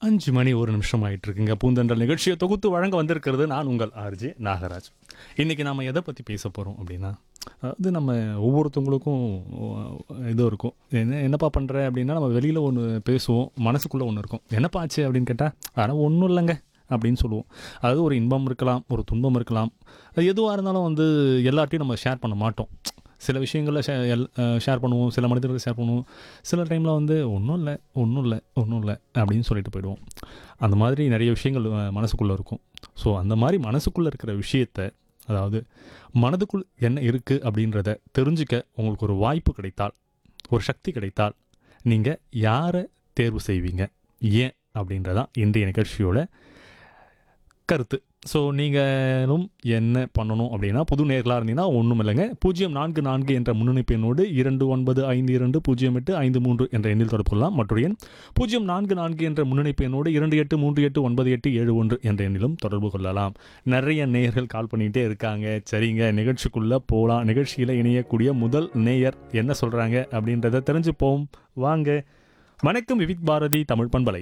அஞ்சு மணி ஒரு நிமிஷம் ஆயிட்டு இருக்குங்க பூந்தென்றல் நிகழ்ச்சியை தொகுத்து வழங்க வந்திருக்கிறது நான் உங்கள் ஆர்ஜே நாகராஜ் இன்னைக்கு நாம எதை பற்றி பேச போகிறோம் அப்படின்னா அது நம்ம ஒவ்வொருத்தவங்களுக்கும் அஹ், இது இருக்கும் என்ன என்னப்பா பண்ணுற அப்படின்னா நம்ம வெளியில் ஒன்று பேசுவோம் மனசுக்குள்ளே ஒன்று இருக்கும் என்னப்பா ஆச்சு அப்படின்னு கேட்டால் ஆனால் ஒன்றும் இல்லைங்க அப்படின்னு சொல்லுவோம் அதாவது ஒரு இன்பம் இருக்கலாம் ஒரு துன்பம் இருக்கலாம் அது எதுவாக இருந்தாலும் வந்து எல்லார்ட்டையும் நம்ம ஷேர் பண்ண மாட்டோம் சில விஷயங்களில் ஷே எல் ஷேர் பண்ணுவோம் சில மனிதர்கள் ஷேர் பண்ணுவோம் சில டைமில் வந்து ஒன்றும் இல்லை ஒன்றும் இல்லை ஒன்றும் இல்லை அப்படின்னு சொல்லிட்டு போயிடுவோம் அந்த மாதிரி நிறைய விஷயங்கள் மனசுக்குள்ளே இருக்கும் ஸோ அந்த மாதிரி மனசுக்குள்ளே இருக்கிற விஷயத்த அதாவது மனதுக்குள் என்ன இருக்குது அப்படின்றத தெரிஞ்சுக்க உங்களுக்கு ஒரு வாய்ப்பு கிடைத்தால் ஒரு சக்தி கிடைத்தால் நீங்கள் யாரை தேர்வு செய்வீங்க ஏன் அப்படின்றதான் இன்றைய நிகழ்ச்சியோட கருத்து ஸோ நீங்களும் என்ன பண்ணணும் அப்படின்னா புது நேர்களாக இருந்தீங்கன்னா ஒன்றும் இல்லைங்க பூஜ்ஜியம் நான்கு நான்கு என்ற முன்னணிப்பு எண்ணோடு இரண்டு ஒன்பது ஐந்து இரண்டு பூஜ்ஜியம் எட்டு ஐந்து மூன்று என்ற எண்ணில் தொடர்பு கொள்ளலாம் மற்றொரு எண் பூஜ்ஜியம் நான்கு நான்கு என்ற முன்னணிப்பு எண்ணோடு இரண்டு எட்டு மூன்று எட்டு ஒன்பது எட்டு ஏழு ஒன்று என்ற எண்ணிலும் தொடர்பு கொள்ளலாம் நிறைய நேயர்கள் கால் பண்ணிகிட்டே இருக்காங்க சரிங்க நிகழ்ச்சிக்குள்ளே போகலாம் நிகழ்ச்சியில் இணையக்கூடிய முதல் நேயர் என்ன சொல்கிறாங்க அப்படின்றத தெரிஞ்சுப்போம் வாங்க வணக்கம் விவிக் பாரதி தமிழ் பண்பலை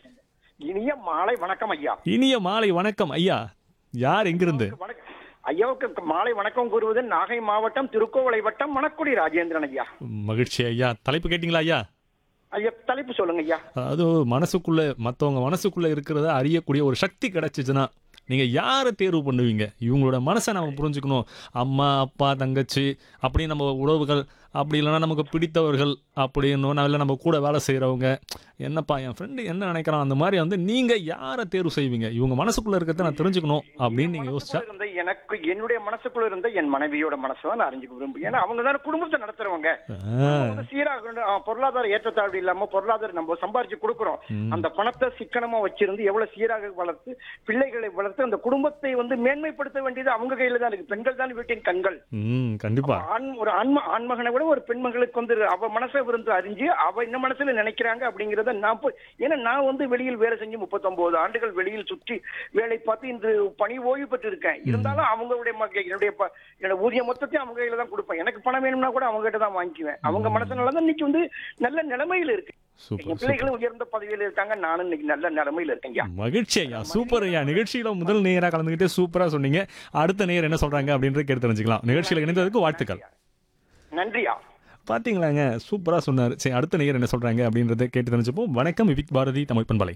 இனிய மாலை வணக்கம் ஐயா இனிய மாலை வணக்கம் ஐயா யார் எங்கிருந்து வணக்கம் ஐயாவுக்கு மாலை வணக்கம் கூறுவது நாகை மாவட்டம் திருக்கோவளை வட்டம் மணக்குடி ராஜேந்திரன் ஐயா மகிழ்ச்சி ஐயா தலைப்பு கேட்டிங்களா ஐயா ஐயா தலைப்பு சொல்லுங்க ஐயா அதாவது மனசுக்குள்ள மற்றவங்க மனசுக்குள்ள இருக்கிறத அறியக்கூடிய ஒரு சக்தி கிடைச்சிச்சுன்னா நீங்க யாரை தேர்வு பண்ணுவீங்க இவங்களோட மனசை நம்ம புரிஞ்சுக்கணும் அம்மா அப்பா தங்கச்சி அப்படி நம்ம உறவுகள் அப்படி இல்லைன்னா நமக்கு பிடித்தவர்கள் அப்படின்னு இல்லை நம்ம கூட வேலை செய்கிறவங்க என்னப்பா என் ஃப்ரெண்டு என்ன நினைக்கிறான் அந்த மாதிரி வந்து நீங்க யாரை தேர்வு செய்வீங்க இவங்க மனசுக்குள்ள இருக்கிறத நான் தெரிஞ்சுக்கணும் அப்படின்னு நீங்க யோசிச்சா மனசுக்குள்ள இருந்த எனக்கு என்னுடைய மனசுக்குள்ள இருந்த என் மனைவியோட மனசை தான் நான் அறிஞ்சுக்க விரும்புகிறேன் ஏன்னா அவங்க தானே குடும்பத்தை நடத்துறவங்க ஆ, வந்து சீராக கொண்டு, ஆ, பொருளாதார ஏற்றத்தாழ்வு இல்லாம பொருளாதார நம்ம சம்பாரிச்சு கொடுக்குறோம் ம். அந்த பணத்தை சிக்கனமா வச்சிருந்து எவ்வளவு சீராக வளர்த்து பிள்ளைகளை வளர்த்து அந்த குடும்பத்தை வந்து மேன்மைப்படுத்த வேண்டியது அவங்க கையில தான் இருக்கு பெண்கள் தான் வீட்டின் கண்கள் ம் கண்டிப்பா ஆண் ஒரு ஆண்ம ஆண்மகனை விட ஒரு பெண்மகளுக்கு வந்து அவ மனசை விருந்து அறிஞ்சு அவ என்ன மனசுல நினைக்கிறாங்க அப்படிங்கறத நான் போய் ஏன்னா நான் வந்து வெளியில் வேலை செஞ்சு 39 ஆண்டுகள் வெளியில் சுற்றி வேலை பார்த்து இந்த பணி ஓய்வு பெற்று இருக்கேன் இருந்தாலும் அவங்களுடைய மக- என்னுடைய ப- என்னோட ஊதிய மொத்தத்தையும் அவங்க கையில தான் கொடுப்பேன் எனக்கு பணம் வேணும்னா கூட அவங்க கிட்ட தான் வாங்கிக்குவேன் அவங்க மனசுனால தான் இன்னைக்கு வந்து நல்ல நிலைமையில இருக்கு சூப்பர் என் சூப்பர் பிள்ளைகளும் உயர்ந்த பதவியில இருக்காங்க நானும் இன்னைக்கு நல்ல நிலைமையில இருக்கேன் மகிழ்ச்சி ஐயா சூப்பர் ஐயா நிகழ்ச்சியில முதல் நேரா கலந்துக்கிட்டே சூப்பரா சொன்னீங்க அடுத்த நேயர் என்ன சொல்றாங்க அப்படின்றத கேட்டு தெரிஞ்சுக்கலாம் நிகழ்ச்சியில இணைந்ததுக்கு வாழ்த்துக்கள் நன்றியா பாத்தீங்களாங்க சூப்பரா சொன்னார் சரி அடுத்த நேயர் என்ன சொல்றாங்க அப்படின்றத கேட்டு தெரிஞ்சுப்போம் வணக்கம் விவிக் பாரதி தமிழ் பண்பலை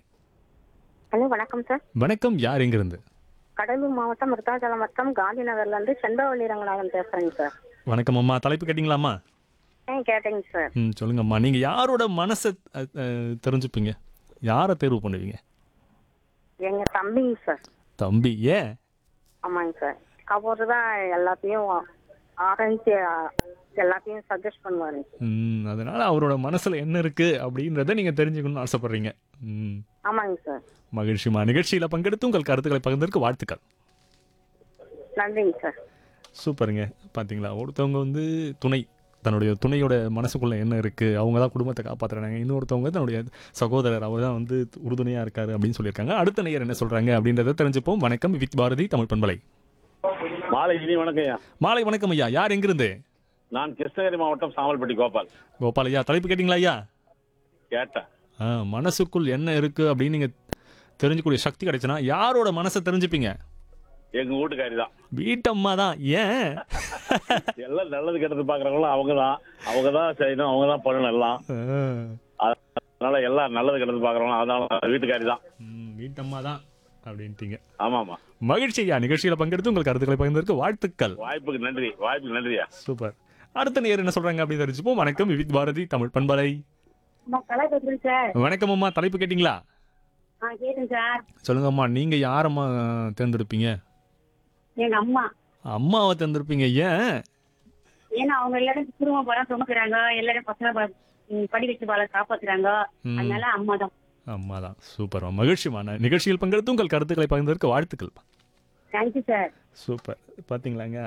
ஹலோ வணக்கம் சார் வணக்கம் யார் எங்கிருந்து கடலூர் மாவட்டம் விருத்தாச்சலம் வட்டம் காந்தி நகர்ல இருந்து செண்பவள்ளி ரங்கநாதன் பேசுறேங்க சார் வணக்கம் அம்மா தலைப்பு கேட்டிங்களாம்மா ஆ கேட்டேங்க சார் ம் சொல்லுங்கம்மா நீங்க யாரோட மனசை அஹ், அஹ், தெரிஞ்சுப்பீங்க யாரை தேர்வு பண்ணுவீங்க எங்க தம்பிங்க சார் தம்பி ஏன் ஆமாங்க சார் அவர் தான் எல்லாத்தையும் ஆரம்பிச்சு எல்லாத்தையும் சஜஸ்ட் பண்ணுவாருங்க ம் அதனால அவரோட மனசுல என்ன இருக்கு அப்படின்றத நீங்க தெரிஞ்சுக்கணும்னு ஆசைப்படுறீங்க ம் ஆமாங்க சார் மகிழ்ச்சிமா நிகழ்ச்சியில பங்கெடுத்து உங்கள் கருத்துக்களை பகிர்ந்ததற்கு வாழ்த்துக்கள் நன்றிங்க சார் சூப்பருங்க பார்த்தீங்களா ஒருத்தவங்க வந்து துணை தன்னுடைய துணையோட மனசுக்குள்ள என்ன இருக்கு அவங்க தான் குடும்பத்தை காப்பாத்துறாங்க இன்னொருத்தவங்க தன்னுடைய சகோதரர் அவர் தான் வந்து உறுதுணையா இருக்காரு அப்படின்னு சொல்லியிருக்காங்க அடுத்த நேயர் என்ன சொல்றாங்க அப்படின்றத தெரிஞ்சுப்போம் வணக்கம் வித் பாரதி தமிழ் பண்பலை மாலை இனி வணக்கம் ஐயா மாலை வணக்கம் ஐயா யார் எங்கிருந்து நான் கிருஷ்ணகிரி மாவட்டம் சாமல்பட்டி கோபால் கோபால் ஐயா தலைப்பு கேட்டிங்களா ஐயா கேட்டேன் ஆ, மனசுக்குள் என்ன இருக்கு அப்படின்னு நீங்க தெரிஞ்சுக்கூடிய சக்தி கிடைச்சுன்னா யாரோட மனசை தெரிஞ்சுப்பீங்க எங்க வீட்டுக்காரி தான் வீட்டம்மா தான் ஏன் எல்லாம் நல்லது கெட்டது பாக்குறவங்களும் அவங்க தான் அவங்க தான் செய்யணும் அவங்க தான் பண்ணணும் எல்லாம் ஆ, அதனால எல்லாம் நல்லது கெட்டது பாக்குறவங்களும் அதனால வீட்டுக்காரி தான் ம், வீட்டம்மா தான் அப்படின்ட்டீங்க ஆமா ஆமா மகிழ்ச்சி ஐயா நிகழ்ச்சியில பங்கெடுத்து உங்கள் கருத்துக்களை பகிர்ந்ததற்கு வாழ்த்துக்கள் வாய்ப்புக்கு நன்றி வாய்ப்புக்கு நன்றியா சூப்பர் அடுத்த நேர் என்ன சொல்றாங்க அப்படின்னு தெரிஞ்சுப்போம் வணக்கம் விவித் பாரதி தமிழ் பண்பலை கலை பேசுறேன் சார் வணக்கம் அம்மா தலைப்பு கேட்டிங்களா ஆ கேட்டேன் சார் சொல்லுங்க அம்மா நீங்க யாரம்மா தேர்ந்தெடுப்பீங்க எங்க அம்மா அம்மாவை தேர்ந்தெடுப்பீங்க ஏன் ஏன்னா அவங்க எல்லாரும் குடும்ப பலம் சுமக்குறாங்க எல்லாரும் பசங்க ப- ம், படி வச்சு பல காப்பாத்துறாங்க ம். அதனால அம்மா தான் அம்மா தான் சூப்பர் மகிழ்ச்சிமா நிகழ்ச்சியில் பங்கெடுத்து உங்கள் கருத்துக்களை பகிர்ந்ததற்கு வாழ்த்துக்கள் தேங்க்யூ சார் சூப்பர் பாத்தீங்களாங்க